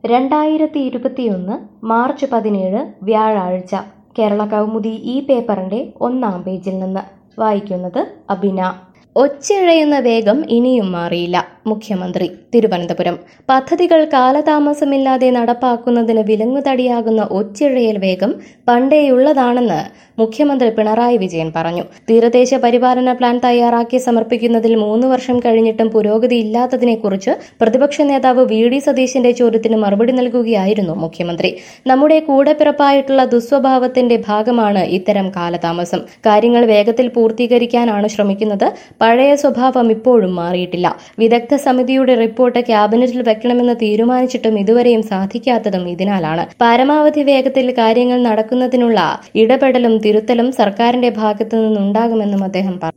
രണ്ടായിരത്തി ഇരുപത്തിയൊന്ന് മാർച്ച് പതിനേഴ് വ്യാഴാഴ്ച കേരള കൗമുദി ഈ പേപ്പറിന്റെ ഒന്നാം പേജിൽ നിന്ന് വായിക്കുന്നത് അബിന ഒച്ചിഴയുന്ന വേഗം ഇനിയും മാറിയില്ല മുഖ്യമന്ത്രി തിരുവനന്തപുരം പദ്ധതികൾ കാലതാമസമില്ലാതെ നടപ്പാക്കുന്നതിന് വിലങ്ങുതടിയാകുന്ന ഒച്ചിഴയൽ വേഗം പണ്ടേയുള്ളതാണെന്ന് മുഖ്യമന്ത്രി പിണറായി വിജയൻ പറഞ്ഞു തീരദേശ പരിപാലന പ്ലാൻ തയ്യാറാക്കി സമർപ്പിക്കുന്നതിൽ മൂന്ന് വർഷം കഴിഞ്ഞിട്ടും പുരോഗതി ഇല്ലാത്തതിനെക്കുറിച്ച് പ്രതിപക്ഷ നേതാവ് വി ഡി സതീശന്റെ ചോദ്യത്തിന് മറുപടി നൽകുകയായിരുന്നു മുഖ്യമന്ത്രി നമ്മുടെ കൂടെപ്പിറപ്പായിട്ടുള്ള ദുസ്വഭാവത്തിന്റെ ഭാഗമാണ് ഇത്തരം കാലതാമസം കാര്യങ്ങൾ വേഗത്തിൽ പൂർത്തീകരിക്കാനാണ് ശ്രമിക്കുന്നത് പഴയ സ്വഭാവം ഇപ്പോഴും മാറിയിട്ടില്ല വിദഗ്ധ സമിതിയുടെ റിപ്പോർട്ട് ക്യാബിനറ്റിൽ വെക്കണമെന്ന് തീരുമാനിച്ചിട്ടും ഇതുവരെയും സാധിക്കാത്തതും ഇതിനാലാണ് പരമാവധി വേഗത്തിൽ കാര്യങ്ങൾ നടക്കുന്നതിനുള്ള ഇടപെടലും തിരുത്തലും സർക്കാരിന്റെ ഭാഗത്തു നിന്നുണ്ടാകുമെന്നും അദ്ദേഹം പറഞ്ഞു